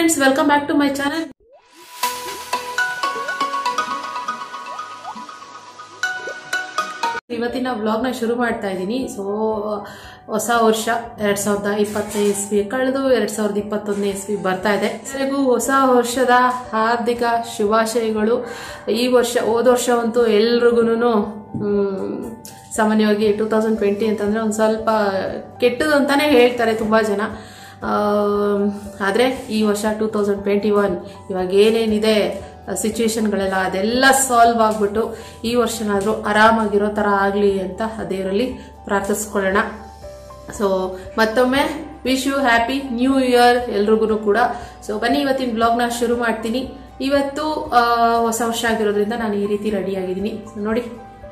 Friends welcome back to my channel ಇವತ್ತಿನ ವ್ಲಾಗ್ನ ಶುರು ಮಾಡ್ತಾ ಇದ್ದೀನಿ ಸೊ ಹೊಸ ವರ್ಷ ಎರಡ್ ಸಾವಿರದ ಇಪ್ಪತ್ತನೇ ಇಸ್ವಿ ಕಳೆದು ಎರಡ್ ಸಾವಿರದ ಇಪ್ಪತ್ತೊಂದನೇ ಇಸ್ವಿ ಬರ್ತಾ ಇದೆ ಎಲ್ಲರಿಗೂ ಹೊಸ ವರ್ಷದ ಹಾರ್ದಿಕ ಶುಭಾಶಯಗಳು ಈ ವರ್ಷ ಹೋದ ವರ್ಷ ಅಂತೂ ಎಲ್ರಿಗೂ ಸಾಮಾನ್ಯವಾಗಿ ಟೂ ತೌಸಂಡ್ ಟ್ವೆಂಟಿ ಅಂತಂದ್ರೆ ಒಂದು ಸ್ವಲ್ಪ ಕೆಟ್ಟದು ಅಂತಾನೆ ಹೇಳ್ತಾರೆ ತುಂಬಾ ಜನ ಆದರೆ ಈ ವರ್ಷ ಟೂ ತೌಸಂಡ್ ಟ್ವೆಂಟಿ ಒನ್ ಇವಾಗ ಏನೇನಿದೆ ಸಿಚುವೇಶನ್ಗಳೆಲ್ಲ ಅದೆಲ್ಲ ಸಾಲ್ವ್ ಆಗಿಬಿಟ್ಟು ಈ ವರ್ಷನಾದರೂ ಆರಾಮಾಗಿರೋ ಥರ ಆಗಲಿ ಅಂತ ದೇವರಲ್ಲಿ ಪ್ರಾರ್ಥಿಸ್ಕೊಳ್ಳೋಣ ಸೊ ಮತ್ತೊಮ್ಮೆ wish you happy new year ಎಲ್ರಿಗೂ ಕೂಡ ಸೊ ಬನ್ನಿ ಇವತ್ತಿನ ಬ್ಲಾಗ್ನ ಶುರು ಮಾಡ್ತೀನಿ ಇವತ್ತು ಆ, ಹೊಸ ವರ್ಷ ಆಗಿರೋದ್ರಿಂದ ನಾನು ಈ ರೀತಿ ರೆಡಿ ಆಗಿದ್ದೀನಿ So, ನೋಡಿ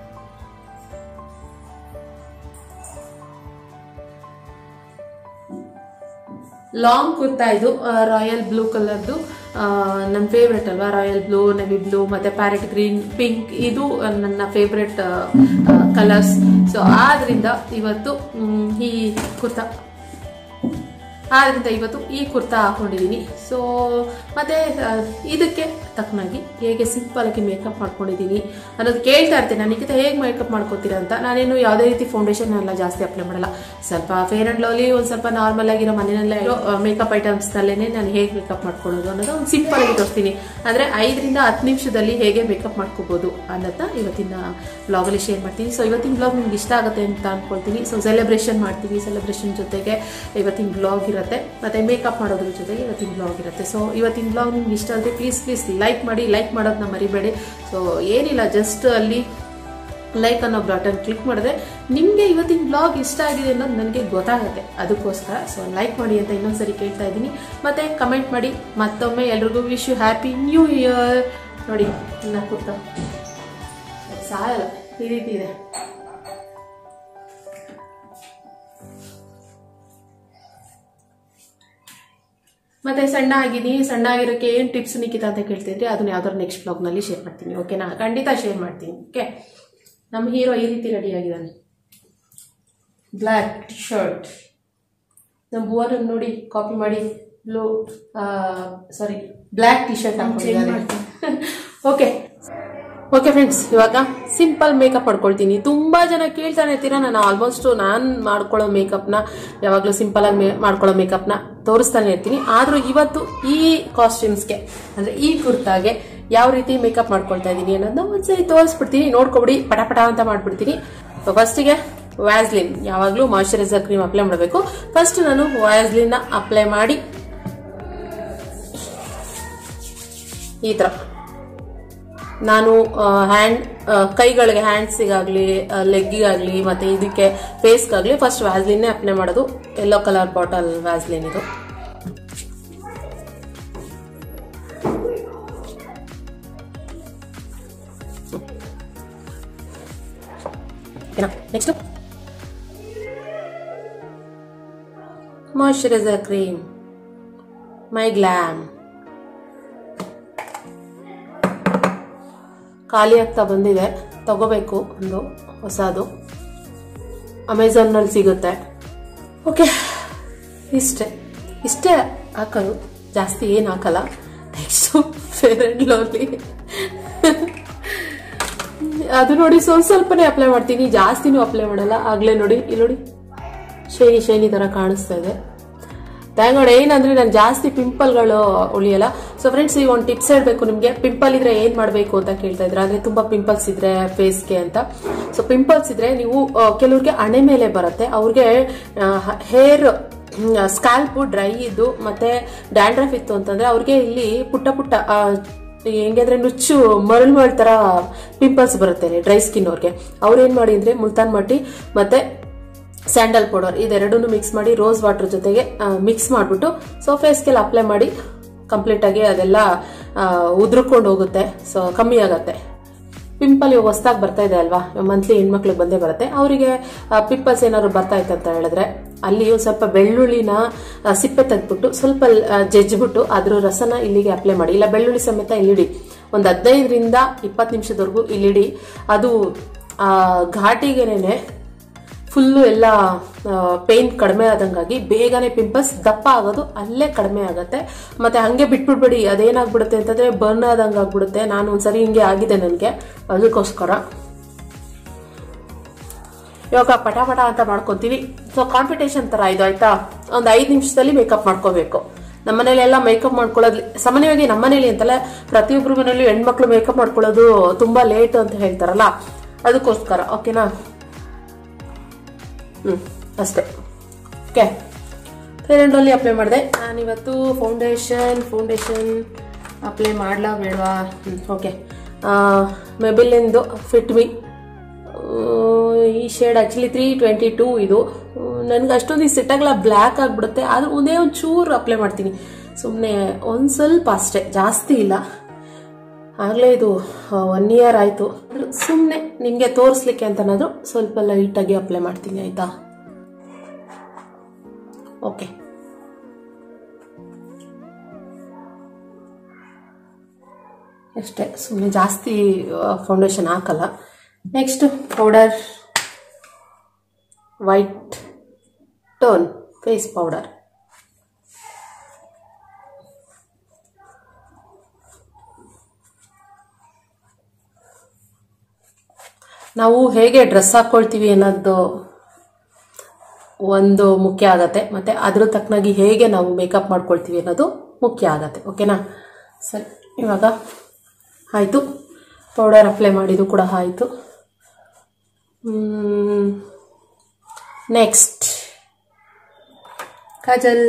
ಲಾಂಗ್ ಕುರ್ತಾ ಇದು ರಾಯಲ್ ಬ್ಲೂ ಕಲರ್ದು ನನ್ನ ಫೇವ್ರೆಟ್ ಅಲ್ವಾ ರಾಯಲ್ ಬ್ಲೂ ನೆವಿ ಬ್ಲೂ ಮತ್ತೆ ಪ್ಯಾರೆಟ್ ಗ್ರೀನ್ ಪಿಂಕ್ ಇದು ಆ, ನನ್ನ ಫೇವ್ರೆಟ್ ಕಲರ್ಸ್ ಸೊ ಆದ್ರಿಂದ ಇವತ್ತು ಮ್, ಈ ಕುರ್ತಾ ಆದ್ರಿಂದ ಇವತ್ತು ಈ ಕುರ್ತಾ ಹಾಕೊಂಡಿದ್ದೀನಿ ಸೊ ಮತ್ತೆ ಆ, ಇದಕ್ಕೆ ತಕ್ಕನಾಗಿ ಹೇಗೆ ಸಿಂಪಲ್ ಆಗಿ ಮೇಕಪ್ ಮಾಡ್ಕೊಂಡಿದ್ದೀನಿ ಅನ್ನೋದು ಕೇಳ್ತಾ ಇರ್ತೀನಿ ನಾನು ನಿಖಿತ ಹೇಗೆ ಮೇಕಪ್ ಮಾಡ್ಕೋತೀರಾ ಅಂತ ನಾನೇನು ಯಾವುದೇ ರೀತಿ ಫೌಂಡೇಶನ್ ಎಲ್ಲ ಜಾಸ್ತಿ ಅಪ್ಲೈ ಮಾಡಲ್ಲ ಸ್ವಲ್ಪ ಫೇರ್ ಅಂಡ್ ಲವ್ಲಿ ಒಂದು ಸ್ವಲ್ಪ ನಾರ್ಮಲ್ ಆಗಿರೋ ಮನೆಯಲ್ಲೇ ಇರೋ ಮೇಕಪ್ ಐಟಮ್ಸ್ನಲ್ಲೇ ನಾನು ಹೇಗೆ ಮೇಕಪ್ ಮಾಡ್ಕೊಳ್ಳೋದು ಅನ್ನೋದು ಒಂದು ಸಿಂಪಲ್ ಆಗಿ ತೋರಿಸ್ತೀನಿ ಅಂದರೆ ಐದರಿಂದ ಹತ್ತು ನಿಮಿಷದಲ್ಲಿ ಹೇಗೆ ಮೇಕಪ್ ಮಾಡ್ಕೋಬೋದು ಅನ್ನೋದನ್ನ ಇವತ್ತಿನ ಬ್ಲಾಗಲ್ಲಿ ಶೇರ್ ಮಾಡ್ತೀನಿ ಸೊ ಇವತ್ತಿನ ಬ್ಲಾಗ್ ನಿಮ್ಗೆ ಇಷ್ಟ ಆಗುತ್ತೆ ಅಂತ ಅನ್ಕೊಳ್ತೀನಿ ಸೊ ಸೆಲೆಬ್ರೇಷನ್ ಮಾಡ್ತೀವಿ ಸೆಲೆಬ್ರೇಷನ್ ಜೊತೆಗೆ ಇವತ್ತಿನ ಬ್ಲಾಗ್ ಇರುತ್ತೆ ಮತ್ತೆ ಮೇಕಪ್ ಮಾಡೋದ್ರ ಜೊತೆಗೆ ಇವತ್ತಿನ ಬ್ಲಾಗ್ ಇರುತ್ತೆ ಸೊ ಇವತ್ತಿನ ಬ್ಲಾಗ್ ನಿಮ್ಗೆ ಇಷ್ಟ ಆದರೆ ಪ್ಲೀಸ್ ಪ್ಲೀಸ್ ಲೈಕ್ ಮಾಡಿ ಲೈಕ್ ಮಾಡೋದನ್ನ ಮರಿಬೇಡಿ ಸೊ ಏನಿಲ್ಲ ಜಸ್ಟ್ ಅಲ್ಲಿ ಲೈಕ್ ಅನ್ನೋ ಬಟನ್ ಕ್ಲಿಕ್ ಮಾಡಿದ್ರೆ ನಿಮಗೆ ಇವತ್ತಿನ ಬ್ಲಾಗ್ ಇಷ್ಟ ಆಗಿದೆ ಅನ್ನೋದು ನನಗೆ ಗೊತ್ತಾಗುತ್ತೆ ಅದಕ್ಕೋಸ್ಕರ ಸೊ ಲೈಕ್ ಮಾಡಿ ಅಂತ ಇನ್ನೊಂದ್ಸರಿ ಕೇಳ್ತಾ ಇದ್ದೀನಿ ಮತ್ತೆ ಕಮೆಂಟ್ ಮಾಡಿ ಮತ್ತೊಮ್ಮೆ ಎಲ್ರಿಗೂ wish you happy new year ನೋಡಿ ನನ್ನ ಕುರ್ತಾ ಸಾಯಲ್ಲ ಈ ರೀತಿ ಇದೆ ಮತ್ತೆ ಸಣ್ಣ ಆಗಿದ್ದೀನಿ ಸಣ್ಣ ಆಗಿರೋಕ್ಕೆ ಏನು ಟಿಪ್ಸ್ ನಿಕ್ಕಿತ ಅಂತ ಕೇಳ್ತಿದ್ರಿ ಅದನ್ನ ಯಾವ್ದಾದ್ರು ನೆಕ್ಸ್ಟ್ ಬ್ಲಾಗ್ನಲ್ಲಿ ಶೇರ್ ಮಾಡ್ತೀನಿ ಓಕೆನಾ ಖಂಡಿತ ಶೇರ್ ಮಾಡ್ತೀನಿ ಓಕೆ ನಮ್ಮ ಹೀರೋ ಈ ರೀತಿ ರೆಡಿ ಆಗಿದ್ದಾನೆ ಬ್ಲ್ಯಾಕ್ ಟಿ ಶರ್ಟ್ ನಮ್ಮ ಭುವನ ನೋಡಿ ಕಾಪಿ ಮಾಡಿ blue sari black T shirt ಹಾಕೊಂಡಿದ್ದಾನೆ ಓಕೆ ಓಕೆ ಫ್ರೆಂಡ್ಸ್ ಇವಾಗ ಸಿಂಪಲ್ ಮೇಕಪ್ ಮಾಡ್ಕೊಳ್ತೀನಿ ತುಂಬಾ ಜನ ಕೇಳ್ತಾನೆ ಇರ್ತೀರಾ ನಾನು ಆಲ್ಮೋಸ್ಟ್ ನಾನು ಮಾಡ್ಕೊಳ್ಳೋ ಮೇಕಪ್ನ ಯಾವಾಗಲೂ ಸಿಂಪಲ್ ಆಗಿ ಮೇ- ಮಾಡ್ಕೊಳ್ಳೋ ಮೇಕಪ್ನ ತೋರಿಸ್ತಾನೆ ಇರ್ತೀನಿ ಆದ್ರೂ ಇವತ್ತು ಈ ಕಾಸ್ಟ್ಯೂಮ್ಸ್ಗೆ ಅಂದ್ರೆ ಈ ಕುರ್ತಾಗೆ ಯಾವ ರೀತಿ ಮೇಕಪ್ ಮಾಡ್ಕೊಳ್ತಾ ಇದ್ದೀನಿ ಅನ್ನೋದನ್ನ ಒಂದ್ಸರಿ ತೋರಿಸ್ಬಿಡ್ತೀನಿ ನೋಡ್ಕೊಬಿಡಿ ಪಟ ಪಟ ಅಂತ ಮಾಡ್ಬಿಡ್ತೀನಿ ಫಸ್ಟಿಗೆ ವ್ಯಾಸ್ಲಿನ್ ಯಾವಾಗಲೂ ಮಾಯಶ್ಚರೈಸರ್ ಕ್ರೀಮ್ ಅಪ್ಲೈ ಮಾಡಬೇಕು ಫಸ್ಟ್ ನಾನು ವ್ಯಾಸ್ಲಿನ್ ಅಪ್ಲೈ ಮಾಡಿ ಈ ತರ ನಾನು ಹ್ಯಾಂಡ್ ಕೈಗಳಿಗೆ ಹ್ಯಾಂಡ್ಸಿಗಾಗ್ಲಿ ಲೆಗ್ಗಿಗಾಗ್ಲಿ ಮತ್ತೆ ಇದಕ್ಕೆ ಫೇಸ್ಗಾಗ್ಲಿ ಫಸ್ಟ್ ವ್ಯಾಸ್ಲಿನ್ನೇ ಅಪ್ಲೈ ಮಾಡೋದು ಯೆಲ್ಲೋ ಕಲರ್ ಬಾಟಲ್ ವ್ಯಾಸ್ಲಿನ್ ಇದು next moisturiser cream my glam ಖಾಲಿ ಆಗ್ತಾ ಬಂದಿದೆ ತಗೋಬೇಕು ಒಂದು ಹೊಸದು ಅಮೆಝಾನ್ನಲ್ಲಿ ಸಿಗುತ್ತೆ ಓಕೆ ಇಷ್ಟೇ ಇಷ್ಟೇ ಹಾಕೋದು ಜಾಸ್ತಿ ಏನು ಹಾಕಲ್ಲ ನೆಕ್ಸ್ಟು ಫೇರ್ ಆ್ಯಂಡ್ ಲವ್ಲಿ ಅದು ನೋಡಿ ಸ್ವಲ್ಪ ಸ್ವಲ್ಪನೇ ಅಪ್ಲೈ ಮಾಡ್ತೀನಿ ಜಾಸ್ತಿನೂ ಅಪ್ಲೈ ಮಾಡಲ್ಲ ಆಗಲೇ ನೋಡಿ ಇಲ್ಲಿ ನೋಡಿ ಶೈನಿ ಶೈನಿ ಥರ ಕಾಣಿಸ್ತಾ ಇದೆ ಥ್ಯಾಂಕ್ ಏನಂದ್ರೆ ನಾನು ಜಾಸ್ತಿ ಪಿಂಪಲ್ಗಳು ಉಳಿಯಲ್ಲ ಸೊ ಫ್ರೆಂಡ್ಸ್ ಈಗ ಒಂದು ಟಿಪ್ಸ್ ಹೇಳ್ಬೇಕು ನಿಮಗೆ ಪಿಂಪಲ್ ಇದ್ರೆ ಏನ್ ಮಾಡಬೇಕು ಅಂತ ಕೇಳ್ತಾ ಇದ್ರೆ ಅಂದ್ರೆ ತುಂಬಾ ಪಿಂಪಲ್ಸ್ ಇದ್ರೆ ಫೇಸ್ಗೆ ಅಂತ ಸೊ ಪಿಂಪಲ್ಸ್ ಇದ್ರೆ ನೀವು ಆ, ಕೆಲವ್ರಿಗೆ ಹಣೆ ಮೇಲೆ ಬರುತ್ತೆ ಅವ್ರಿಗೆ ಹೇರ್ ಸ್ಕ್ಯಾಲ್ಪ್ ಡ್ರೈ ಇದ್ದು ಮತ್ತೆ ಡ್ಯಾಂಡ್ರಫ್ ಇತ್ತು ಅಂತಂದ್ರೆ ಅವ್ರಿಗೆ ಇಲ್ಲಿ ಪುಟ್ಟ ಪುಟ್ಟ ಆ, ಹೆಂಗೆ ಅಂದ್ರೆ ನುಚ್ಚು ಮರಳು ಮರಳು ತರ ಪಿಂಪಲ್ಸ್ ಬರುತ್ತೆ ಡ್ರೈ ಸ್ಕಿನ್ ಅವ್ರಿಗೆ ಅವ್ರು ಏನ್ ಮಾಡಿ ಅಂದ್ರೆ ಮುಲ್ತಾನ್ ಮಟ್ಟಿ ಮತ್ತೆ ಸ್ಯಾಂಡಲ್ ಪೌಡರ್ ಇದೆರಡನ್ನು ಮಿಕ್ಸ್ ಮಾಡಿ ರೋಸ್ ವಾಟರ್ ಜೊತೆಗೆ ಮಿಕ್ಸ್ ಮಾಡಿಬಿಟ್ಟು ಸೊ ಫೇಸ್ಗೆಲ್ಲ ಅಪ್ಲೈ ಮಾಡಿ ಕಂಪ್ಲೀಟ್ ಆಗಿ ಅದೆಲ್ಲ ಆ, ಉದ್ರುಕೊಂಡು ಹೋಗುತ್ತೆ ಸೊ ಕಮ್ಮಿ ಆಗತ್ತೆ ಪಿಂಪಲ್ ಇವಾಗ ಹೊಸ್ದಾಗಿ ಬರ್ತಾ ಇದೆ ಅಲ್ವಾ ಮಂತ್ಲಿ ಹೆಣ್ಮಕ್ಳಿಗೆ ಬಂದೇ ಬರುತ್ತೆ ಅವರಿಗೆ ಪಿಂಪಲ್ಸ್ ಏನಾದ್ರು ಬರ್ತಾ ಇತ್ತು ಅಂತ ಹೇಳಿದ್ರೆ ಅಲ್ಲಿ ಒಂದ್ ಸ್ವಲ್ಪ ಬೆಳ್ಳುಳ್ಳಿನ ಆ, ಸಿಪ್ಪೆ ತೆಗೆದ್ಬಿಟ್ಟು ಸ್ವಲ್ಪ ಆ, ಜಜ್ಜಿಬಿಟ್ಟು ಅದ್ರ ರಸನ ಇಲ್ಲಿಗೆ ಅಪ್ಲೈ ಮಾಡಿ ಇಲ್ಲ ಬೆಳ್ಳುಳ್ಳಿ ಸಮೇತ ಇಲ್ಲಿಡಿ ಒಂದು ಹದಿನೈದರಿಂದ ಇಪ್ಪತ್ತು ನಿಮಿಷದವರೆಗೂ ಇಲ್ಲಿಡಿ ಅದು ಆ, ಘಾಟಿಗೆನೆ ಫುಲ್ಲು ಎಲ್ಲ ಪೇನ್ ಕಡಿಮೆ ಆದಂಗಾಗಿ ಬೇಗನೆ ಪಿಂಪಲ್ಸ್ ದಪ್ಪ ಆಗೋದು ಅಲ್ಲೇ ಕಡಿಮೆ ಆಗುತ್ತೆ ಮತ್ತೆ ಹಂಗೆ ಬಿಟ್ಬಿಡ್ಬೇಡಿ ಅದೇನಾಗ್ಬಿಡುತ್ತೆ ಅಂತಂದ್ರೆ ಬರ್ನ್ ಆದಂಗೆ ಆಗ್ಬಿಡುತ್ತೆ ನಾನು ಒಂದ್ಸರಿ ಹಿಂಗೆ ಆಗಿದೆ ನನಗೆ ಅದಕ್ಕೋಸ್ಕರ ಇವಾಗ ಪಟ ಪಟ ಅಂತ ಮಾಡ್ಕೊತೀವಿ ಸೊ ಕಾಂಪಿಟೇಷನ್ ತರ ಇದು ಆಯ್ತಾ ಒಂದು ಐದು ನಿಮಿಷದಲ್ಲಿ ಮೇಕಪ್ ಮಾಡ್ಕೋಬೇಕು ನಮ್ಮನೇಲೆಲ್ಲ ಮೇಕಪ್ ಮಾಡ್ಕೊಳ್ಳೋದು ಸಾಮಾನ್ಯವಾಗಿ ನಮ್ಮನೇಲಿ ಅಂತಲ್ಲ ಪ್ರತಿಯೊಬ್ಬರ ಮನೇಲಿ ಹೆಣ್ಮಕ್ಳು ಮೇಕಪ್ ಮಾಡ್ಕೊಳ್ಳೋದು ತುಂಬಾ ಲೇಟ್ ಅಂತ ಹೇಳ್ತಾರಲ್ಲ ಅದಕ್ಕೋಸ್ಕರ ಓಕೆನಾ ಹ್ಮ್ ಅಷ್ಟೇ okay fair and only apply ಮಾಡಿದೆ ನಾನಿವತ್ತು ಫೌಂಡೇಶನ್ ಫೌಂಡೇಶನ್ ಅಪ್ಲೈ ಮಾಡಲಾ ಬೇಡವಾ ಓಕೆ ಮೆಬಿಲಿಂದು ಫಿಟ್ ಮಿ ಈ shade actually three twenty two ಇದು ನನಗೆ ಅಷ್ಟೊಂದು ಈ ಸೆಟ್ಟಾಗಲ್ಲ ಬ್ಲ್ಯಾಕ್ ಆಗಿಬಿಡುತ್ತೆ ಆದ್ರೆ ಒಂದೇ ಒಂದು ಚೂರು ಅಪ್ಲೈ ಮಾಡ್ತೀನಿ ಸುಮ್ಮನೆ ಒಂದು ಸ್ವಲ್ಪ ಅಷ್ಟೇ ಜಾಸ್ತಿ ಇಲ್ಲ ಆಗಲೇ ಇದು ಒನ್ ಇಯರ್ ಆಯಿತು ಸುಮ್ಮನೆ ನಿಮಗೆ ತೋರಿಸ್ಲಿಕ್ಕೆ ಅಂತನಾದ್ರು ಸ್ವಲ್ಪ ಲೈಟಾಗಿ ಅಪ್ಲೈ ಮಾಡ್ತೀನಿ ಆಯಿತಾ ಓಕೆ ಅಷ್ಟೇ ಸುಮ್ಮನೆ ಜಾಸ್ತಿ ಫೌಂಡೇಶನ್ ಹಾಕಲ್ಲ next powder white tone face powder ನಾವು ಹೇಗೆ ಡ್ರೆಸ್ ಹಾಕ್ಕೊಳ್ತೀವಿ ಅನ್ನೋದು ಒಂದು ಮುಖ್ಯ ಆಗತ್ತೆ ಮತ್ತೆ ಅದ್ರ ತಕ್ಕನಾಗಿ ಹೇಗೆ ನಾವು ಮೇಕಪ್ ಮಾಡ್ಕೊಳ್ತೀವಿ ಅನ್ನೋದು ಮುಖ್ಯ ಆಗತ್ತೆ ಓಕೆನಾ ಸರಿ ಇವಾಗ ಆಯಿತು ಪೌಡರ್ ಅಪ್ಲೈ ಮಾಡಿದ್ದು ಕೂಡ ಆಯಿತು ನೆಕ್ಸ್ಟ್ ಕಾಜಲ್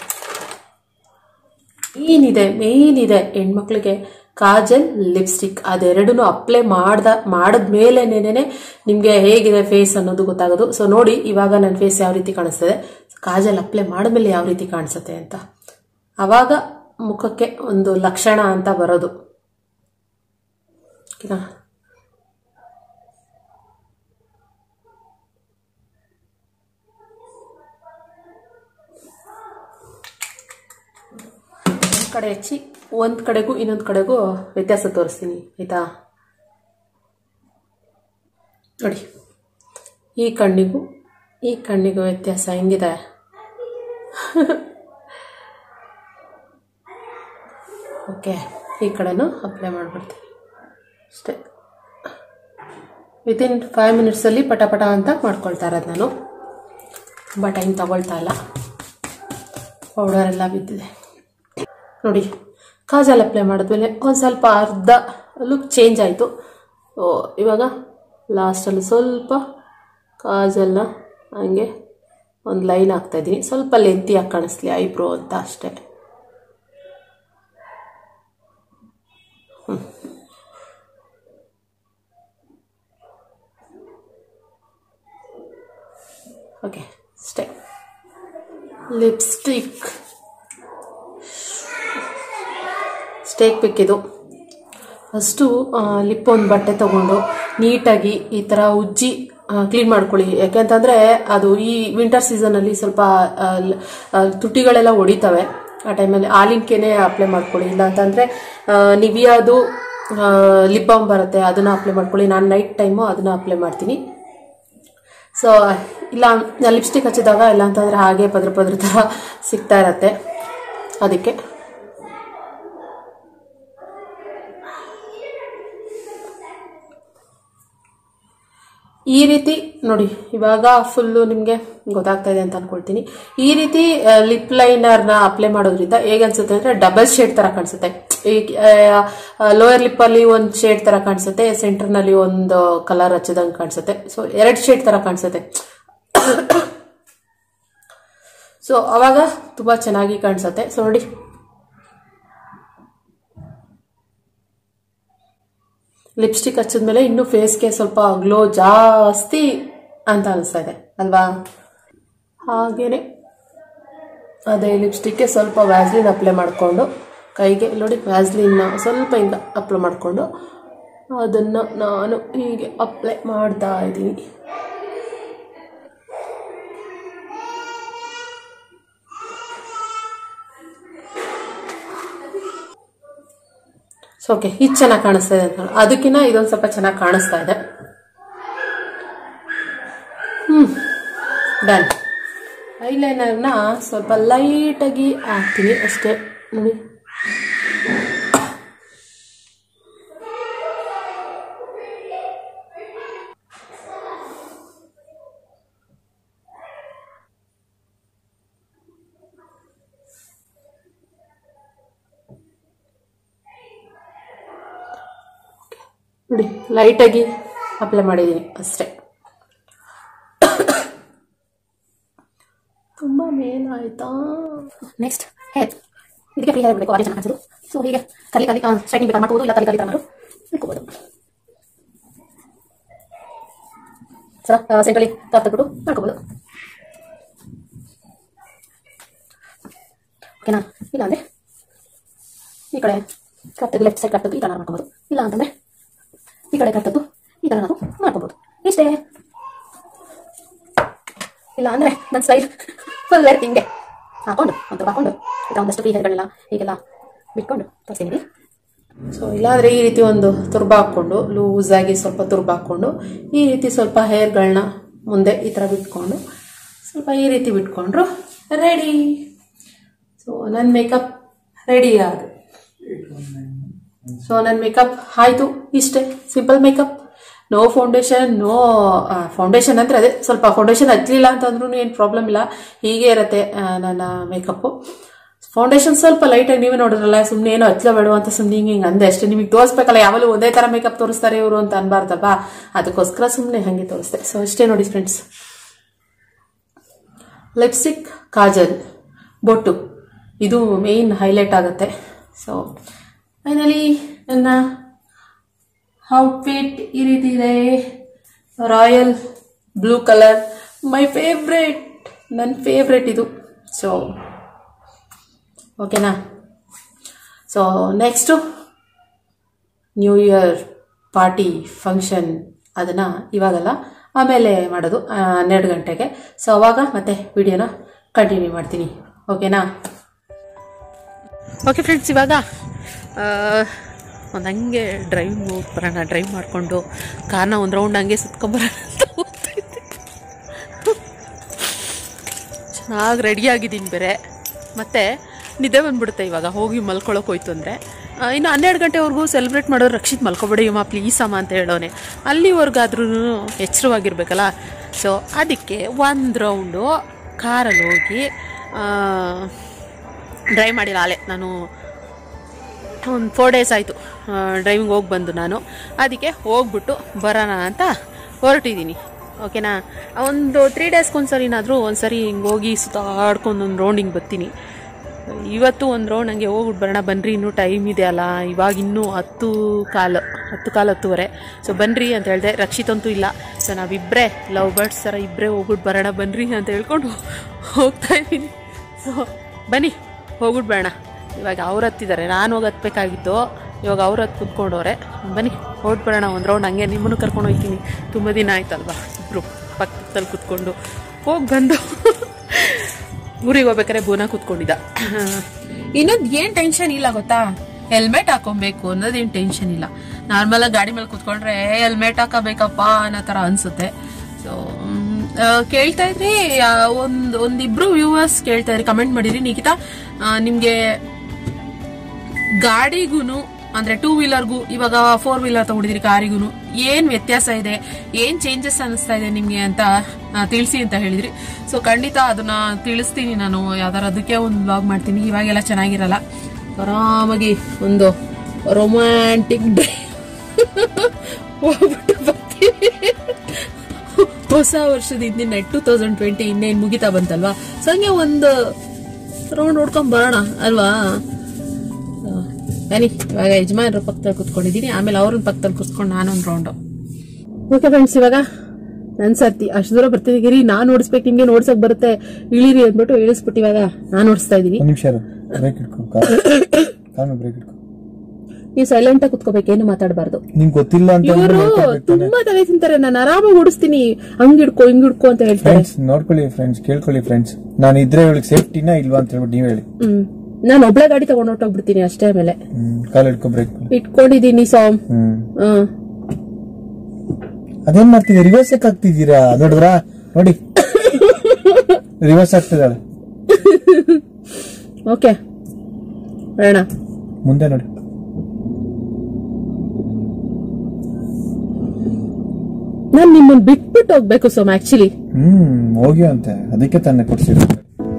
ಏನಿದೆ ಮೇನ್ ಇದೆ ಹೆಣ್ಮಕ್ಳಿಗೆ ಕಾಜಲ್ ಲಿಪ್ಸ್ಟಿಕ್ ಅದೆರಡೂ ಅಪ್ಲೈ ಮಾಡ್ದ ಮಾಡಿದ್ಮೇಲೆನೇನೆ ನಿಮಗೆ ಹೇಗಿದೆ ಫೇಸ್ ಅನ್ನೋದು ಗೊತ್ತಾಗೋದು ಸೊ ನೋಡಿ ಇವಾಗ ನನ್ನ ಫೇಸ್ ಯಾವ ರೀತಿ ಕಾಣಿಸ್ತದೆ ಕಾಜಲ್ ಅಪ್ಲೈ ಮಾಡಿದ್ಮೇಲೆ ಯಾವ ರೀತಿ ಕಾಣಿಸುತ್ತೆ ಅಂತ ಆವಾಗ ಮುಖಕ್ಕೆ ಒಂದು ಲಕ್ಷಣ ಅಂತ ಬರೋದು ಓಕೆನಾ ಒಂದು ಕಡೆ ಹಚ್ಚಿ ಒಂದು ಕಡೆಗೂ ಇನ್ನೊಂದು ಕಡೆಗೂ ವ್ಯತ್ಯಾಸ ತೋರಿಸ್ತೀನಿ ಆಯಿತಾ ನೋಡಿ ಈ ಕಣ್ಣಿಗೂ ಈ ಕಣ್ಣಿಗೂ ವ್ಯತ್ಯಾಸ ಹೆಂಗಿದೆ ಓಕೆ ಈ ಕಡೆನೂ ಅಪ್ಲೈ ಮಾಡಿಬಿಡ್ತೀನಿ ಅಷ್ಟೇ ವಿತಿನ್ ಫೈವ್ ಮಿನಿಟ್ಸಲ್ಲಿ ಪಟ ಪಟ ಅಂತ ಮಾಡ್ಕೊಳ್ತಾ ಇರೋದು ನಾನು ತುಂಬ ಟೈಮ್ ತಗೊಳ್ತಾ ಇಲ್ಲ ಪೌಡರ್ ಎಲ್ಲ ಬಿದ್ದಿದೆ ನೋಡಿ ಕಾಜಲ್ ಅಪ್ಲೈ ಮಾಡಿದ್ಮೇಲೆ ಒಂದು ಸ್ವಲ್ಪ ಅರ್ಧ ಲುಕ್ ಚೇಂಜ್ ಆಯಿತು ಇವಾಗ ಲಾಸ್ಟಲ್ಲಿ ಸ್ವಲ್ಪ ಕಾಜಲ್ನ ಹಂಗೆ ಒಂದು ಲೈನ್ ಹಾಕ್ತಾಯಿದ್ದೀನಿ ಸ್ವಲ್ಪ ಲೆಂತಿಯಾಗಿ ಕಾಣಿಸ್ಲಿ ಐಬ್ರೋ ಅಂತ ಅಷ್ಟೇ ಓಕೆ ಅಷ್ಟೇ ಲಿಪ್ಸ್ಟಿಕ್ ಸ್ಟೇಕ್ ಬೇಕಿದು ಫಸ್ಟು ಲಿಪ್ ಒಂದು ಬಟ್ಟೆ ತಗೊಂಡು ನೀಟಾಗಿ ಈ ಥರ ಉಜ್ಜಿ ಕ್ಲೀನ್ ಮಾಡ್ಕೊಳ್ಳಿ ಯಾಕೆಂತಂದರೆ ಅದು ಈ ವಿಂಟರ್ ಸೀಸನಲ್ಲಿ ಸ್ವಲ್ಪ ಆ, ಲ್- ಆ, ತುಟಿಗಳೆಲ್ಲ ಹೊಡಿತವೆ ಆ ಟೈಮಲ್ಲಿ ಹಾಲಿನ್ಕೆನೆ ಅಪ್ಲೈ ಮಾಡ್ಕೊಳ್ಳಿ ಇಲ್ಲ ಅಂತಂದರೆ ನಿವಿಯಾದು ಲಿಪ್ ಬಾಮ್ ಬರುತ್ತೆ ಅದನ್ನು ಅಪ್ಲೈ ಮಾಡ್ಕೊಳ್ಳಿ ನಾನು ನೈಟ್ ಟೈಮು ಅದನ್ನು ಅಪ್ಲೈ ಮಾಡ್ತೀನಿ ಸೊ ಇಲ್ಲ ಲಿಪ್ಸ್ಟಿಕ್ ಹಚ್ಚಿದಾಗ ಇಲ್ಲ ಅಂತಂದರೆ ಹಾಗೆ ಪದ್ರ ಪದ್ರ ಥರ ಸಿಗ್ತಾ ಇರತ್ತೆ ಅದಕ್ಕೆ ಈ ರೀತಿ ನೋಡಿ ಇವಾಗ ಫುಲ್ಲು ನಿಮಗೆ ಗೊತ್ತಾಗ್ತಾ ಇದೆ ಅಂತ ಅನ್ಕೊಳ್ತೀನಿ ಈ ರೀತಿ ಲಿಪ್ ಲೈನರ್ನ ಅಪ್ಲೈ ಮಾಡೋದ್ರಿಂದ ಹೇಗೆ ಅನ್ಸುತ್ತೆ ಅಂದರೆ ಡಬಲ್ ಶೇಡ್ ಥರ ಕಾಣಿಸುತ್ತೆ ಈ ಲೋಯರ್ ಲಿಪ್ಪಲ್ಲಿ ಒಂದು ಶೇಡ್ ಥರ ಕಾಣಿಸುತ್ತೆ ಸೆಂಟರ್ನಲ್ಲಿ ಒಂದು ಕಲರ್ ಹಚ್ಚದಂಗೆ ಕಾಣಿಸುತ್ತೆ ಸೊ ಎರಡು ಶೇಡ್ ಥರ ಕಾಣಿಸುತ್ತೆ ಸೊ ಅವಾಗ ತುಂಬ ಚೆನ್ನಾಗಿ ಕಾಣಿಸುತ್ತೆ ಸೊ ನೋಡಿ ಲಿಪ್ಸ್ಟಿಕ್ ಹಚ್ಚಿದ್ಮೇಲೆ ಇನ್ನೂ ಫೇಸ್ಗೆ ಸ್ವಲ್ಪ ಗ್ಲೋ ಜಾಸ್ತಿ ಅಂತ ಅನಿಸ್ತಾ ಇದೆ ಅಲ್ವಾ ಹಾಗೇನೆ ಅದೇ ಲಿಪ್ಸ್ಟಿಕ್ಗೆ ಸ್ವಲ್ಪ ವ್ಯಾಸ್ಲಿನ್ ಅಪ್ಲೈ ಮಾಡಿಕೊಂಡು ಕೈಗೆ ನೋಡಿ ವ್ಯಾಸ್ಲಿನ್ನ ಸ್ವಲ್ಪ ಹಿಂಗ ಅಪ್ಲೈ ಮಾಡಿಕೊಂಡು ಅದನ್ನು ನಾನು ಹೀಗೆ ಅಪ್ಲೈ ಮಾಡ್ತಾ ಇದ್ದೀನಿ ಸೊ ಓಕೆ ಇದು ಚೆನ್ನಾಗಿ ಕಾಣಿಸ್ತಾ ಇದೆ ಅಂತ ಅದಕ್ಕಿಂತ ಇದೊಂದು ಸ್ವಲ್ಪ ಚೆನ್ನಾಗಿ ಕಾಣಿಸ್ತಾ ಇದೆ ಹ್ಮ್ ಡನ್ ಐಲೈನರ್ನ ಸ್ವಲ್ಪ ಲೈಟಾಗಿ ಹಾಕ್ತೀನಿ ಅಷ್ಟೇ ನೋಡಿ ನೋಡಿ ಲೈಟಾಗಿ ಅಪ್ಲೈ ಮಾಡಿದ್ದೀನಿ ಅಷ್ಟೇ ತುಂಬ ಮೇಲಾಯ್ತಾ ನೆಕ್ಸ್ಟ್ ಹೇರ್ ಇದಕ್ಕೆ ಫ್ರೀ ಹೇರ್ ಬಿಡಬೇಕು ಅದೇ ಚೆನ್ನಾಗಿ ಕಾಣಿಸೋದು ಸೊ ಹೀಗೆ ಕಲಿ ಕಲಿ ಸ್ಟ್ರೈಟಿಂಗ್ ಬೇಕಾದ್ರೆ ಮಾಡ್ಬೋದು ಇಲ್ಲ ಕಲಿ ಕಲಿ ತರ ಮಾಡು ಇಟ್ಕೋಬೋದು ಸರ ಸೆಂಟ್ರಲ್ಲಿ ಕಾಪ್ ತೆಗೆದು ಮಾಡ್ಕೋಬೋದು ಓಕೆನಾ ಇಲ್ಲ ಅಂದರೆ ಈ ಕಡೆ ಕಟ್ ತೆಗೆದು ಲೆಫ್ಟ್ ಸೈಡ್ ಕಟ್ ತೆಗೆದು ಈ ಥರ ಮಾಡ್ಕೋಬೋದು ಇಲ್ಲ ಅಂತಂದರೆ ಈ ಕಡೆ ಕಟ್ ತೆಗೆದು ಈ ಥರ ನಾವು ಮಾಡ್ಕೋಬೋದು ಇಷ್ಟೇ ಇಲ್ಲ ಅಂದರೆ ನನ್ನ ಸ್ಟೈಲ್ ಫುಲ್ ವೇರ್ ಹಿಂಗೆ ಹಾಕೊಂಡು ಒಂದು ಹಾಕೊಂಡು ಇಲ್ಲ ಒಂದಷ್ಟು ಫ್ರೀ ಹೇರ್ಗಳೆಲ್ಲ ಹೀಗೆಲ್ಲ ಬಿಟ್ಕೊಂಡು ತೋರಿಸ್ತೀನಿ ಸೊ ಇಲ್ಲಾಂದರೆ ಈ ರೀತಿ ಒಂದು ತುರ್ಬ ಹಾಕ್ಕೊಂಡು ಲೂಸಾಗಿ ಸ್ವಲ್ಪ ತುರ್ಬ ಹಾಕ್ಕೊಂಡು ಈ ರೀತಿ ಸ್ವಲ್ಪ ಹೇರ್ಗಳನ್ನ ಮುಂದೆ ಈ ಥರ ಬಿಟ್ಕೊಂಡು ಸ್ವಲ್ಪ ಈ ರೀತಿ ಬಿಟ್ಕೊಂಡ್ರು ರೆಡಿ ಸೊ ನನ್ನ ಮೇಕಪ್ ರೆಡಿ ಆದ ಸೊ ನನ್ನ ಮೇಕಪ್ ಆಯಿತು ಇಷ್ಟೇ simple makeup no foundation no foundation ಅಂದರೆ ಅದೇ ಸ್ವಲ್ಪ ಫೌಂಡೇಶನ್ ಹಚ್ಚಲಿಲ್ಲ ಅಂತಂದ್ರೂ ಏನು ಪ್ರಾಬ್ಲಮ್ ಇಲ್ಲ ಹೀಗೆ ಇರುತ್ತೆ ಆ, ನನ್ನ ಮೇಕಪ್ಪು ಫೌಂಡೇಶನ್ ಸ್ವಲ್ಪ ಲೈಟಾಗಿ ನೀವೇ ನೋಡಿದ್ರಲ್ಲ ಸುಮ್ಮನೆ ಏನೋ ಹಚ್ಚಲೇಬೇಡ ಅಂತ ಸುಮ್ಮನೆ ಹಿಂಗೆ ಹಿಂಗೆ ಅಂದೆ ಅಷ್ಟೇ ನಿಮಗೆ ತೋರಿಸ್ಬೇಕಲ್ಲ ಯಾವಾಗಲೂ ಒಂದೇ ಥರ ಮೇಕಪ್ ತೋರಿಸ್ತಾರೆ ಇವರು ಅಂತ ಅನ್ಬಾರ್ದಪ್ಪ ಅದಕ್ಕೋಸ್ಕರ ಸುಮ್ಮನೆ ಹಾಗೆ ತೋರಿಸ್ದೆ ಸೊ ಅಷ್ಟೇ ನೋಡಿ ಫ್ರೆಂಡ್ಸ್ ಲಿಪ್ಸ್ಟಿಕ್ ಕಾಜಲ್ ಬೊಟ್ಟು ಇದು ಮೇನ್ ಹೈಲೈಟ್ ಆಗುತ್ತೆ ಸೊ ಫೈನಲಿ ನನ್ನ ಔಟ್ಫಿಟ್ ಈ ರೀತಿ ಇದೆ royal blue colour my favourite ನನ್ನ ಫೇವ್ರೇಟ್ ಇದು ಸೊ ಓಕೆನಾ so next new year party function ಅದನ್ನು ಇವಾಗಲ್ಲ ಆಮೇಲೆ ಮಾಡೋದು ಆ, ಹನ್ನೆರಡು ಗಂಟೆಗೆ ಸೊ ಅವಾಗ ಮತ್ತೆ ವಿಡಿಯೋನ ಕಂಟಿನ್ಯೂ ಮಾಡ್ತೀನಿ ಓಕೆನಾ ಓಕೆ ಫ್ರೆಂಡ್ಸ್ ಇವಾಗ ಒಂದು ಹಂಗೆ ಡ್ರೈವಿಂಗ್ ಹೋಗಿ ಬರೋಣ ಡ್ರೈವ್ ಮಾಡಿಕೊಂಡು ಕಾರ್ನ ಒಂದು ರೌಂಡ್ ಹಂಗೆ ಸುತ್ಕೊಂಬರೋಣ ಅಂತ ಹೋಗ್ತಾ ಇದ್ದೆ. ಚೆನ್ನಾಗಿ ರೆಡಿಯಾಗಿದ್ದೀನಿ ಬೇರೆ ಮತ್ತು ನಿದ್ದೆ ಬಂದ್ಬಿಡುತ್ತೆ ಇವಾಗ ಹೋಗಿ ಮಲ್ಕೊಳಕ್ಕೆ ಹೋಯ್ತು ಅಂದರೆ ಇನ್ನು ಹನ್ನೆರಡು ಗಂಟೆವರೆಗೂ ಸೆಲೆಬ್ರೇಟ್ ಮಾಡೋರು ರಕ್ಷಿತ್ ಮಲ್ಕೊಬೇಡಿ ಅಮ್ಮ ಪ್ಲೀಸ್ ಅಮ್ಮ ಅಂತ ಹೇಳೋನೆ ಅಲ್ಲಿವರೆಗಾದ್ರೂ ಎಚ್ಚರವಾಗಿರ್ಬೇಕಲ್ಲ ಸೊ ಅದಕ್ಕೆ ಒಂದು ರೌಂಡು ಕಾರಲ್ಲಿ ಹೋಗಿ ಡ್ರೈವ್ ಮಾಡಿಲ್ಲ ಅಲ್ಲೇ ನಾನು ಒಂದು ಫೋರ್ ಡೇಸ್ ಆಯಿತು ಡ್ರೈವಿಂಗ್ ಹೋಗಿ ಬಂದು ನಾನು ಅದಕ್ಕೆ ಹೋಗ್ಬಿಟ್ಟು ಬರೋಣ ಅಂತ ಹೊರಟಿದ್ದೀನಿ ಓಕೆನಾ ಒಂದು ತ್ರೀ ಡೇಸ್ಗೊಂದ್ಸರಿನಾದರೂ ಒಂದು ಸರಿ ಹಿಂಗೆ ಹೋಗಿ ಸುತ್ತಾಡ್ಕೊಂಡು ಒಂದು ರೌಂಡ್ ಹಿಂಗೆ ಬರ್ತೀನಿ ಇವತ್ತು ಒಂದು ರೌಂಡ್ ಹಂಗೆ ಹೋಗ್ಬಿಟ್ಟು ಬರೋಣ ಬನ್ನಿರಿ ಇನ್ನೂ ಟೈಮ್ ಇದೆ ಅಲ್ಲ ಇವಾಗ ಇನ್ನೂ ಹತ್ತು ಕಾಲು ಹತ್ತು ಕಾಲು ಹತ್ತುವರೆ ಸೊ ಬನ್ನಿರಿ ಅಂತ ಹೇಳಿದೆ ರಕ್ಷಿತ್ ಅಂತೂ ಇಲ್ಲ ಸೊ ನಾವಿಬ್ಬರೇ ಲವ್ ಬರ್ಡ್ಸ್ ಥರ ಇಬ್ಬರೇ ಹೋಗ್ಬಿಟ್ಟು ಬರೋಣ ಬನ್ನಿರಿ ಅಂತ ಹೇಳ್ಕೊಂಡು ಹೋಗ್ತಾ ಇದ್ದೀನಿ ಸೊ ಬನ್ನಿ ಹೋಗ್ಬಿಟ್ಟು ಬೇಡ ಇವಾಗ ಅವ್ರು ಹತ್ತಿದ್ದಾರೆ ನಾನು ಹೋಗಿ ಹತ್ಬೇಕಾಗಿತ್ತು ಇವಾಗ ಅವ್ರು ಹತ್ತು ಕುತ್ಕೊಂಡವ್ರೆ ಬನ್ನಿ ಹೊರಟ್ಬಿಡೋಣ ಒಂದು ರೌಂಡ್ ಹಂಗೆ ನಿಮ್ಮನ್ನು ಕರ್ಕೊಂಡು ಹೋಗ್ತೀನಿ ತುಂಬ ದಿನ ಆಯ್ತಲ್ವಾ ಇಬ್ಬರು ಪಕ್ಕದಲ್ಲಿ ಕುತ್ಕೊಂಡು ಹೋಗಿ ಬಂದು ಊರಿಗೆ ಹೋಗ್ಬೇಕಾದ್ರೆ ಬೋನ ಕೂತ್ಕೊಂಡಿದ್ದ ಇನ್ನೊಂದು ಏನು ಟೆನ್ಷನ್ ಇಲ್ಲ ಗೊತ್ತಾ ಹೆಲ್ಮೆಟ್ ಹಾಕೊಬೇಕು ಅನ್ನೋದೇನು ಟೆನ್ಷನ್ ಇಲ್ಲ ನಾರ್ಮಲ್ ಆಗಿ ಗಾಡಿ ಮೇಲೆ ಕುತ್ಕೊಂಡ್ರೆ ಹೆಲ್ಮೆಟ್ ಹಾಕಬೇಕಪ್ಪ ಅನ್ನೋ ಥರ ಅನ್ಸುತ್ತೆ ಸೊ ಕೇಳ್ತಾ ಇದ್ರಿ ಆ, ಒಂದ್ ಒಂದಿಬ್ರು ವ್ಯೂವರ್ಸ್ ಕೇಳ್ತಾ ಇದ್ರಿ ಕಮೆಂಟ್ ಮಾಡಿರಿ ನಿಖಿತಾ ಆ, ನಿಮ್ಗೆ ಗಾಡಿಗೂನು ಅಂದ್ರೆ ಟೂ ವೀಲರ್ಗೂ ಇವಾಗ ಫೋರ್ ವೀಲರ್ ತಗೊಂಡಿದ್ರಿ ಕಾರಿಗೂ ಏನ್ ವ್ಯತ್ಯಾಸ ಇದೆ ಏನ್ ಚೇಂಜಸ್ ಅನಿಸ್ತಾ ಇದೆ ನಿಮ್ಗೆ ಅಂತ ಆ, ತಿಳಿಸಿ ಅಂತ ಹೇಳಿದ್ರಿ ಸೊ ಖಂಡಿತ ಅದನ್ನ ತಿಳಿಸ್ತೀನಿ ನಾನು ಯಾವ್ದಾರ ಅದಕ್ಕೆ ಒಂದು ಬ್ಲಾಗ್ ಮಾಡ್ತೀನಿ ಇವಾಗೆಲ್ಲ ಚೆನ್ನಾಗಿರಲ್ಲ ಆರಾಮಾಗಿ ಒಂದು ರೊಮ್ಯಾಂಟಿಕ್ ಡೇ ಹೋಗ್ಬಿಟ್ಟು ಬರ್ತೀನಿ ಹೊಸ ವರ್ಷದ ಹಿಂದಿನ ಟೂ ತೌಸಂಡ್ ಟ್ವೆಂಟಿ ಇನ್ನೇನು ಮುಗಿತಾ ಬಂತಲ್ವಾ ಸೊ ಹಂಗೆ ಒಂದು ರೌಂಡ್ ಹೊಡ್ಕೊಂಡ್ ಬರೋಣ ಅಲ್ವಾ ಆ, ಬನ್ನಿ ಇವಾಗ ಯಜಮಾನ್ರ ಪಕ್ಕದಲ್ಲಿ ಕುತ್ಕೊಂಡಿದ್ದೀನಿ ಆಮೇಲೆ ಅವ್ರನ್ನ ಪಕ್ಕದಲ್ಲಿ ಕುತ್ಕೊಂಡು ನಾನೊಂದು ರೌಂಡು ಓಕೆ ಫ್ರೆಂಡ್ಸ್ ಇವಾಗ ನನ್ ಸರ್ತಿ ಅಷ್ಟು ದೂರ ಬರ್ತಿದ್ದೀರಿ ನಾನ್ ಓಡಿಸ್ಬೇಕು ನಿಮ್ಗೆ ಓಡ್ಸಕ್ ಬರುತ್ತೆ ಇಳಿರಿ ಅಂದ್ಬಿಟ್ಟು ಇಳಿಸ್ಬಿಟ್ಟು ಇವಾಗ ನಾನ್ ಓಡಿಸ್ತಾ ಇದೀನಿ ಒಂದ್ ನಿಮಿಷ ಬ್ರೇಕ್ ಇಟ್ಕೊ ಕಾಲ್ ಬ್ರೇಕ್ ಇಟ್ಕೊ ನೀವು ಸೈಲೆಂಟ್ ಆಗಿ ಕುತ್ಕೋಬೇಕು ಏನು ಮಾತಾಡಬಾರ್ದು ನಿಂಗ್ ಗೊತ್ತಿಲ್ಲ ಅಂತ ಇವರು ತುಂಬಾ ತಲೆ ತಿಂತಾರೆ ನಾನು ಆರಾಮಾಗಿ ಓಡಿಸ್ತೀನಿ ಹಂಗ್ ಹಿಡ್ಕೊ ಹಿಂಗ್ ಹಿಡ್ಕೊ ಅಂತ ಹೇಳ್ತಾರೆ ಫ್ರೆಂಡ್ಸ್ ನೋಡ್ಕೊಳ್ಳಿ ಫ್ರೆಂಡ್ಸ್ ಕೇಳ್ಕೊಳ್ಳಿ ಫ್ರೆಂಡ್ಸ್ ನಾನು ಇದ್ರೆ ಇವಳಿಗೆ ಸೇಫ್ಟಿನಾ ಇಲ್ವಾ ಅಂತ ಹೇಳ್ಬಿಟ್ಟು ನೀವ್ ಹೇಳಿ ಹ್ಮ್ ನಾನು ಒಬ್ಳೆ ಗಾಡಿ ತಗೊಂಡ್ ಹೊರ್ಟೋಗ್ಬಿಡ್ತೀನಿ ಅಷ್ಟೇ ಆಮೇಲೆ ಹ್ಮ್ ಕಾಲ್ ಇಟ್ಕೊ ಬ್ರೇಕ್ ಇಟ್ಕೊಂಡಿದೀನಿ ಸಾಮ್ ಹ್ಮ್ ಹ್ಮ್ ಅದೇನ್ ಮಾಡ್ತಿದ್ದೀರಾ ರಿವರ್ಸ್ ಆಗ್ತಿದ್ದೀರಾ ನೋಡಿದ್ರಾ ನೋಡಿ ರಿವರ್ಸ್ ಆಗ್ತಿದ್ದಾಳೆ ಓಕೆ ಬೇಡ ಮುಂದೆ ನೋಡಿ ನಾನು ನಿಮ್ಮನ್ನ ಬಿಟ್ಬಿಟ್ಟು ಹೋಗ್ಬೇಕು ಸೋಮ ಆಕ್ಚುಲಿ ಹ್ಮ್ ಹೋಗಿ ಅಂತೆ ಅದಕ್ಕೆ ತಾನೇ ಕೊಡ್ಸಿದ್ರು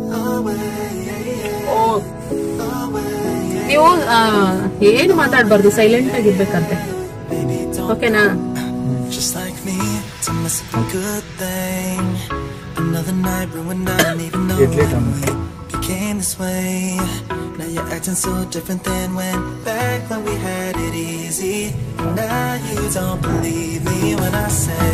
ನೀವು ಆ, ಏನು ಮಾತಾಡ್ಬಾರ್ದು ಸೈಲೆಂಟ್ ಆಗಿರ್ಬೇಕಂತೆ ಓಕೆನಾ just like me to miss a good thing. Another night ruined, I don't even know Get lit how on we became this way. Now you're acting so different than when back when we had it easy. Now you don't believe me when I say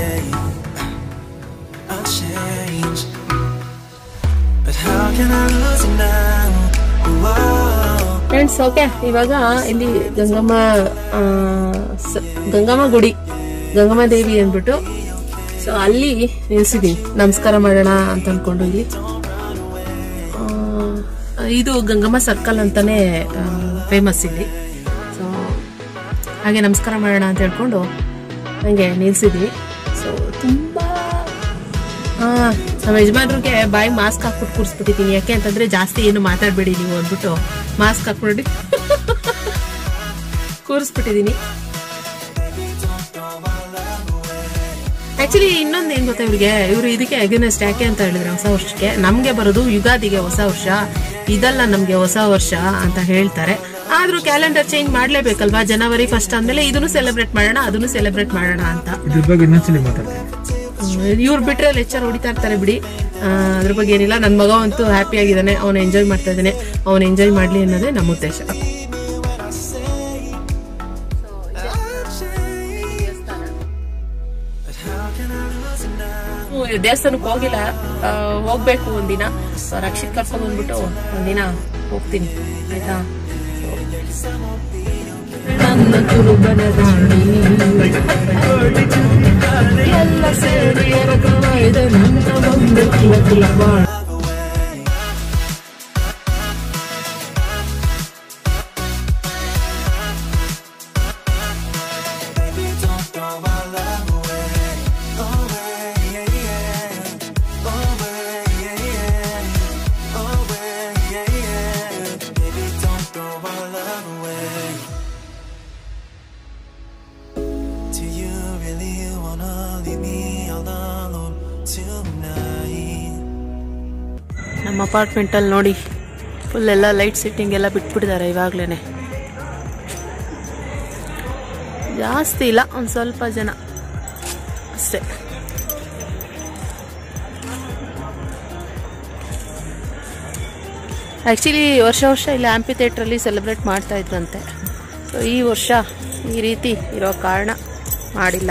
I'll change. But how can I lose you now? Whoa. Friends okay ಇವಾಗ ಇಲ್ಲಿ ಗಂಗಮ್ಮ ಆ, ಸ- ಗಂಗಮ್ಮ ಗುಡಿ ಗಂಗಮ್ಮ ದೇವಿ ಅಂದ್ಬಿಟ್ಟು so ಅಲ್ಲಿ ನಿಲ್ಸಿದೀನಿ ನಮಸ್ಕಾರ ಮಾಡೋಣ ಅಂತ ಅನ್ಕೊಂಡು ಇಲ್ಲಿ ಆ, ಇದು ಗಂಗಮ್ಮ ಸರ್ಕಲ್ ಅಂತಾನೆ ಫೇಮಸ್ ಇಲ್ಲಿ ಸೊ ಹಾಗೆ ನಮಸ್ಕಾರ ಮಾಡೋಣ ಅಂತ ಹೇಳ್ಕೊಂಡು ಹಂಗೆ ನಿಲ್ಸಿದ್ವಿ ಸೊ ತುಂಬಾ ಆ, ನಮ್ಮ ಯಜಮಾನ್ರಿಗೆ ಬಾಯಿ ಮಾಸ್ಕ್ ಹಾಕ್ಬಿಟ್ಟು ಕೂರಿಸ್ಬಿಟ್ಟಿದ್ದೀನಿ ಯಾಕೆ ಅಂತಂದ್ರೆ ಜಾಸ್ತಿ ಏನು ಮಾತಾಡಬೇಡಿ ನೀವು ಅಂದ್ಬಿಟ್ಟು ಮಾಸ್ಕ್ ಹಾಕ್ಬಿಟ್ಟು ಕೂರಿಸ್ಬಿಟ್ಟಿದ್ದೀನಿ ಆಕ್ಚುಲಿ ಇನ್ನೊಂದು ಏನ್ ಗೊತ್ತಾ ಇವ್ರಿಗೆ ಇವರು ಇದಕ್ಕೆ ಅಗೇನೆಸ್ಟ್ ಯಾಕೆ ಅಂತ ಹೇಳಿದ್ರೆ ಹೊಸ ವರ್ಷಕ್ಕೆ ನಮ್ಗೆ ಬರೋದು ಯುಗಾದಿಗೆ ಹೊಸ ವರ್ಷ ಇದಲ್ಲ ನಮ್ಗೆ ಹೊಸ ವರ್ಷ ಅಂತ ಹೇಳ್ತಾರೆ ಆದ್ರೂ ಕ್ಯಾಲೆಂಡರ್ ಚೇಂಜ್ ಮಾಡ್ಲೇಬೇಕಲ್ವಾ ಜನವರಿ ಫಸ್ಟ್ ಅಂದ್ಮೇಲೆ ಇದನ್ನು ಸೆಲೆಬ್ರೇಟ್ ಮಾಡೋಣ ಅದನ್ನು ಸೆಲೆಬ್ರೇಟ್ ಮಾಡೋಣ ಅಂತ ಇದ್ರ ಬಗ್ಗೆ ಇನ್ನೊಂದ್ಸಲಿ ಮಾತಾಡ್ತೀನಿ ಇವ್ರು ಬಿಟ್ರೆ ಲೆಕ್ಚರ್ ಹೊಡಿತಾ ಇರ್ತಾರೆ ಬಿಡಿ ಆ, ಅದ್ರ ಬಗ್ಗೆ ಏನಿಲ್ಲ ನನ್ನ ಮಗ ಅಂತೂ ಹ್ಯಾಪಿ ಆಗಿದ್ದಾನೆ ಅವನು ಎಂಜಾಯ್ ಮಾಡ್ತಾ ಇದ್ದಾನೆ ಅವನು ಎಂಜಾಯ್ ಮಾಡ್ಲಿ ಅನ್ನೋದೇ ನಮ್ಮ ಉದ್ದೇಶ ಹ್ಮ್, ಈ ದೇವಸ್ಥಾನಕ್ಕೆ ಹೋಗಿಲ್ಲ ಆ, ಹೋಗ್ಬೇಕು ಒಂದಿನ ಸೊ ರಕ್ಷಿತ್ ಕರ್ಕೊಂಡ್ ಬಂದ್ಬಿಟ್ಟು ಒಂದಿನ ಹೋಗ್ತೀನಿ ಆಯ್ತಾ ನನ್ನ ಕುರುಬನ ರಾಣಿ ಎಲ್ಲ ಸೇರಿ ಎರಕವಾಯ್ದೆ ನನ್ನ ಒಂದು ಕುಲ ಕುಲ ಬಾಳ Baby, don't throw our love away. Away, yeah, yeah. Away, yeah, yeah. Away, yeah, yeah. Baby, don't throw our love away. Do you really wanna leave me all alone tonight? ನಮ್ಮ ಅಪಾರ್ಟ್ಮೆಂಟಲ್ಲಿ ನೋಡಿ ಫುಲ್ ಎಲ್ಲ light setting ಎಲ್ಲ ಬಿಟ್ಬಿಟ್ಟಿದ್ದಾರೆ ಇವಾಗ್ಲೇ ಜಾಸ್ತಿ ಇಲ್ಲ ಒಂದು ಸ್ವಲ್ಪ ಜನ ಅಷ್ಟೇ ಆ್ಯಕ್ಚುಲಿ ವರ್ಷ ವರ್ಷ ಇಲ್ಲಿ ಆಂಪಿ ಥಿಯೇಟ್ರಲ್ಲಿ ಸೆಲೆಬ್ರೇಟ್ ಮಾಡ್ತಾ ಇದ್ರಂತೆ ಸೊ ಈ ವರ್ಷ ಈ ರೀತಿ ಇರೋ ಕಾರಣ ಮಾಡಿಲ್ಲ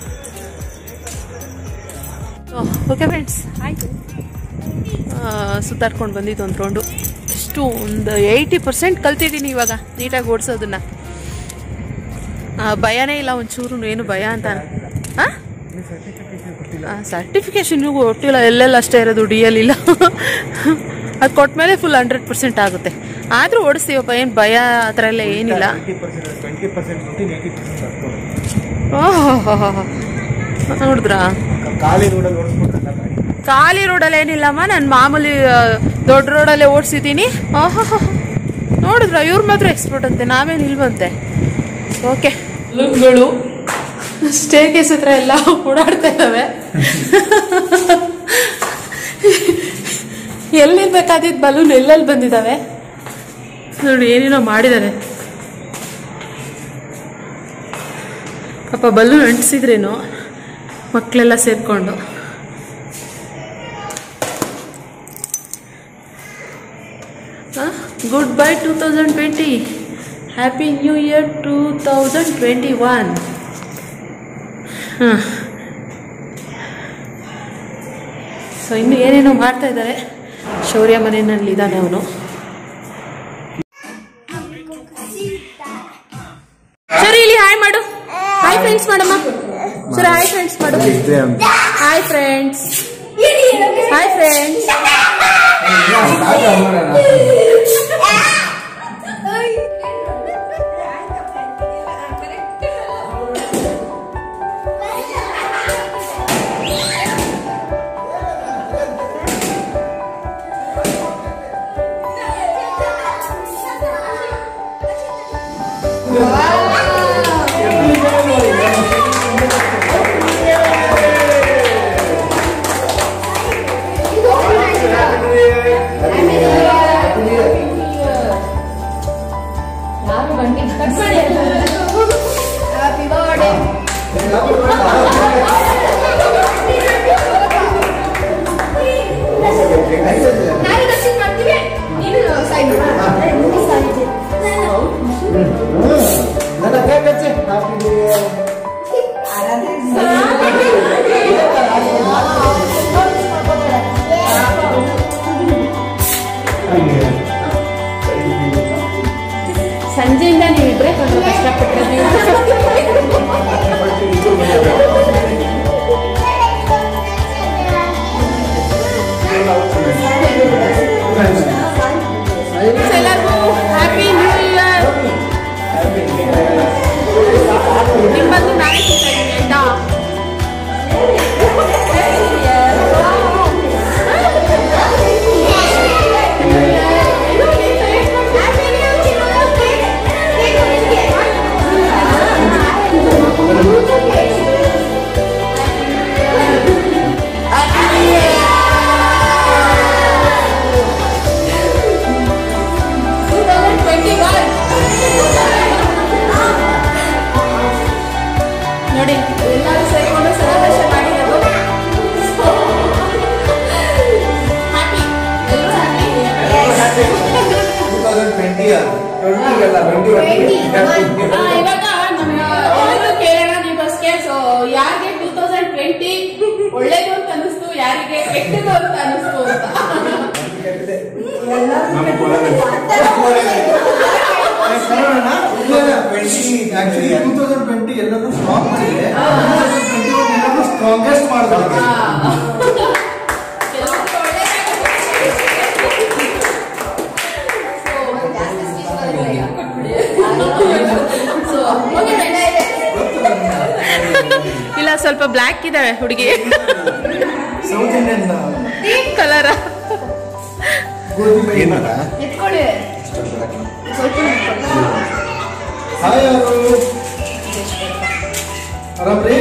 ಓಕೆ ಫ್ರೆಂಡ್ಸ್ ಆಯಿತು ಸುತ್ತಾಡ್ಕೊಂಡು ಬಂದಿದ್ದು ಒಂದು ರೌಂಡು ಎಷ್ಟು ಒಂದು ಏಯ್ಟಿ ಪರ್ಸೆಂಟ್ ಕಲ್ತಿದ್ದೀನಿ ಇವಾಗ ನೀಟಾಗಿ ಓಡಿಸೋದನ್ನ ಭಯನೇ ಇಲ್ಲ ಒಂಚೂರು ಏನು ಭಯ ಅಂತ ಸರ್ಟಿಫಿಕೇಶನ್ ಕೊಟ್ಟಿಲ್ಲ ಎಲ್ಲೆಲ್ಲ ಅಷ್ಟೇ ಇರೋದು ಡಿ ಎಲ್ ಇಲ್ಲ ಅದು ಕೊಟ್ಮೇಲೆ ಫುಲ್ ಹಂಡ್ರೆಡ್ ಪರ್ಸೆಂಟ್ ಆಗುತ್ತೆ ಆದರೂ ಓಡಿಸ್ತೀವಪ್ಪ ಏನು ಭಯ ಆ ಥರ ಎಲ್ಲ ಏನಿಲ್ಲ ಟ್ವೆಂಟಿ ಪರ್ಸೆಂಟ್ ಏಯ್ಟಿ ಪರ್ಸೆಂಟ್ ಓಹೋ ನೋಡಿದ್ರಾ ಖಾಲಿ ರೋಡಲ್ಲಿ ಓಡಿಸ್ಬಿಟ್ರೆ ಗಾಡಿ ಖಾಲಿ ರೋಡಲ್ಲಿ ಏನಿಲ್ಲಮ್ಮ ನಾನು ಮಾಮೂಲಿ ಆ, ದೊಡ್ಡ ರೋಡಲ್ಲೇ ಓಡಿಸಿದ್ದೀನಿ ಆಹಾ ನೋಡಿದ್ರ ಇವ್ರು ಮಾತ್ರ ಎಕ್ಸ್ಪರ್ಟ್ ಅಂತೆ ನಾವೇನು ಇಲ್ವಂತೆ ಓಕೆ ಗಳು ಸ್ಟೇ ಕೇಸ್ ಹತ್ರ ಎಲ್ಲ ಓಡಾಡ್ತಾ ಇದ್ದಾವೆ ಎಲ್ಲಿರ್ಬೇಕಾದಿದ್ದು ಬಲೂನ್ ಎಲ್ಲೆಲ್ಲಿ ಬಂದಿದ್ದಾವೆ ನೋಡಿ ಏನೇನೋ ಮಾಡಿದ್ದಾರೆ ಪಾಪ ಬಲೂನ್ ಅಂಟಿಸಿದ್ರೇನು ಮಕ್ಕಳೆಲ್ಲ ಸೇರ್ಕೊಂಡು good bye two thousand twenty happy new year two thousand twenty one ಹಾಂ ಸೊ ಇನ್ನು ಏನೇನೋ ಮಾಡ್ತಾ ಇದ್ದಾರೆ ಶೌರ್ಯ ಮನೆಯಲ್ಲಿ ಇದ್ದಾನೆ ಅವನು ಸರಿ ಇಲ್ಲಿ ಹಾಯ್ ಮಾಡು ಹಾಯ್ ಫ್ರೆಂಡ್ಸ್ ಮಾಡಮ್ಮ ಸರಿ ಹಾಯ್ ಫ್ರೆಂಡ್ಸ್ ಮಾಡು ಹಾಯ್ ಫ್ರೆಂಡ್ಸ್ ಹಾಯ್ ಫ್ರೆಂಡ್ಸ್ ಆ, ಇವಾಗ ನಮ್ಮ ಎಲ್ಲರೂ ಕೇಳೋಣ ನೀವು ಅಷ್ಟೇ ಸೊ ಯಾರಿಗೆ ಟೂ ತೌಸಂಡ್ ಟ್ವೆಂಟಿ ಒಳ್ಳೇದು ಅಂತ ಅನಿಸ್ತು ಯಾರಿಗೆ ಕೆಟ್ಟದು ಅಂತ ಅನಿಸ್ತು ಅಂತ ಆಕ್ಚುಲಿ ಟೂ ತೌಸಂಡ್ ಟ್ವೆಂಟಿ ಎಲ್ಲರೂ ಸ್ಟ್ರಾಂಗ್ ಮಾಡಿದೆ ಎಲ್ಲರೂ ಸ್ಟ್ರಾಂಗೆಸ್ಟ್ ಮಾಡಿದ್ರು ಕೆಲವೊಂದು ಒಳ್ಳೇದಾಗುತ್ತೆ. So, okay, ಇಲ್ಲ ಸ್ವಲ್ಪ ಬ್ಲ್ಯಾಕ್ ಇದ್ದಾಳೆ ಹುಡುಗಿ ಸೌತ್ ಇಂಡಿಯನ್ ಕಲರ ಗೋಧಿ ಹಾಯ್ ಅವರು ಆರಾಮ್ರಿ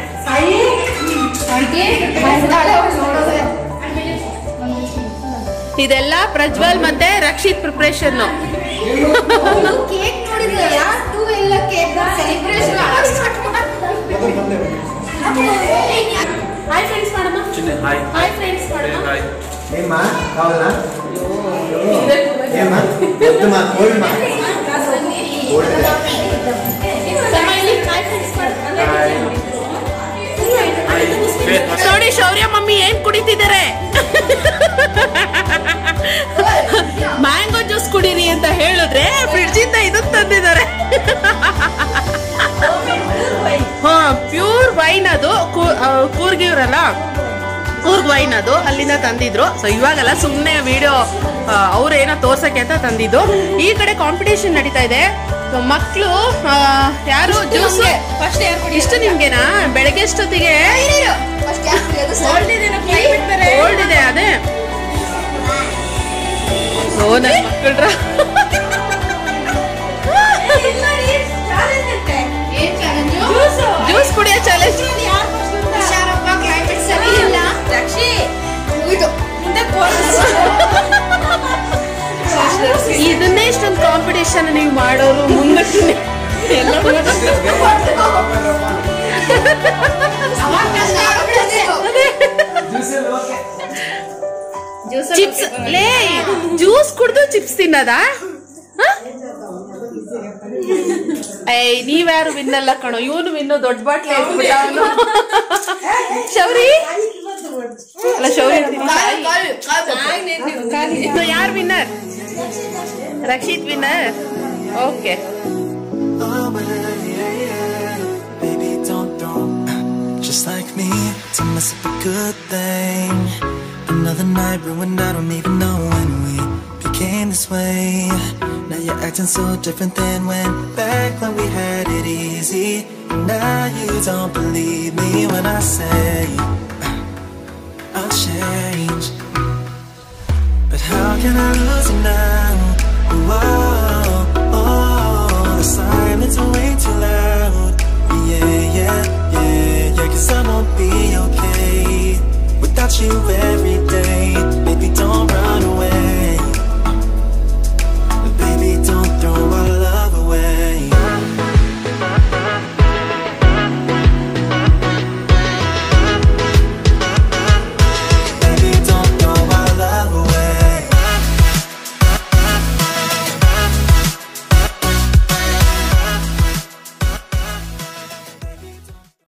ಇದೆಲ್ಲ ಪ್ರಜ್ವಲ್ ಮತ್ತೆ ರಕ್ಷಿತ್ ಪ್ರಿಪ್ರೇಷನ್ ಕೇಕ್ ನೋಡಿದ್ರಲ್ಲ ಟೂ ಎಲ್ಲ ಕೇಕ್ ಸೆಲೆಬ್ರೇಷನ್ ಹಾಯ್ ಫ್ರೆಂಡ್ಸ್ ಮಾಡೋಣ ಹಾಯ್ ಫ್ರೆಂಡ್ಸ್ ಮಾಡೋಣ ఏమ్మా కావాలా ఏమ్మా వద్దమ్మా కోల్మా ಸಮಯಲ್ಲಿ ಹಾಯ್ ಫ್ರೆಂಡ್ಸ್ ಮಾಡೋಣ ನೋಡಿ ಶೌರ್ಯ ಮಮ್ಮಿ ಏನ್ ಕುಡಿತಿದ್ದಾರೆ ಮ್ಯಾಂಗೋ ಜ್ಯೂಸ್ ಕುಡೀರಿ ಅಂತ ಹೇಳಿದ್ರೆ ಫ್ರಿಡ್ಜ್ ಇಂದ ಇದು ತಂದಿದ್ದಾರೆ ಹಾ ಪ್ಯೂರ್ ವೈನ್ ಅದು ಕೂ- ಆ, ಕೂರ್ಗಿವ್ರಲ್ಲ ಕೂರ್ಗ್ ವೈನ್ ಅದು ಅಲ್ಲಿಂದ ತಂದಿದ್ರು ಸೊ ಇವಾಗೆಲ್ಲ ಸುಮ್ಮನೆ ವಿಡಿಯೋ ಅವ್ರೇನೋ ತೋರ್ಸಕ್ಕೆ ಅಂತ ತಂದಿದ್ದು ಈ ಕಡೆ ಕಾಂಪಿಟೇಷನ್ ನಡೀತಾ ಇದೆ ಮಕ್ಕಳು ಯಾರು ಜ್ಯೂಸ್ ಇಷ್ಟು ನಿಮ್ಗೆನಾ ಬೆಳಗ್ಗೆ ಎಷ್ಟೊತ್ತಿಗೆ ಕೋಲ್ಡ್ ಇದೆ ಅದೇ ಓ ನನ್ನ ಮಕ್ಕಳ್ರ ಜ್ಯೂಸ್ ಕುಡಿಯೋ ಚಾಲೆಂಜ್ ಇದನ್ನೇ ಇಷ್ಟೊಂದು ಕಾಂಪಿಟೇಷನ್ ನೀವು ಮಾಡೋರು ಮುಂದಕ್ಕೆ ಎಲ್ಲ ಚಿಪ್ಸ್ ಲೇ ಜ್ಯೂಸ್ ಕುಡ್ದು ಚಿಪ್ಸ್ ತಿನ್ನದ ಏಯ್ ನೀವ್ಯಾರು ವಿನ್ನಲ್ಲ ಕಣೋ ಇವನು ವಿನ್ನು ದೊಡ್ಡ ಬಾಟ್ಲಿ ಹಾಕ್ಬಿಟ್ಟ ಅವನು ಶೌರಿ ಅಲ್ಲ ಶೌರಿ ಯಾರು winner Rakshit winner okay Oh, yeah, yeah. Baby, don't, don't. Just like me, to mess up a good thing. Another night ruined, I don't even know when we became this way. Now you're acting so different than when back when we had it easy. Now you don't believe me when I say I'll change. But how can I lose you now? Whoa,